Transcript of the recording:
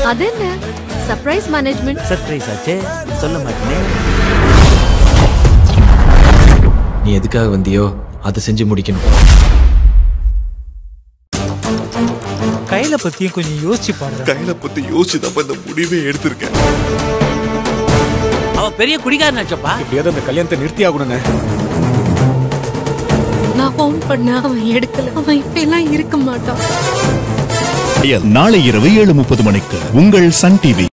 அது என்ன surprise management surprise ஆச்சே சொல்ல மாட்டேனே நீ எதுக்காக வந்தியோ அதை செஞ்சு முடிக்கணும் கையில பத்தியும் கொஞ்சம் யோசிச்சு பாருங்க கையில பத்தி யோசிச்சு தான் இந்த முடிவே எடுத்திருக்கேன் அவன் பெரிய குடிகாரனாச்சப்பா எப்படியாவது அந்த கல்யாணத்தை நிறுத்தி ஆகணும்னே நான் ஃபோன் பண்ண அவன் எடுக்கல அவன் இப்ப எல்லாம் இருக்க மாட்டான் நாளை இரவு ஏழு முப்பது மணிக்கு உங்கள் சன் டிவி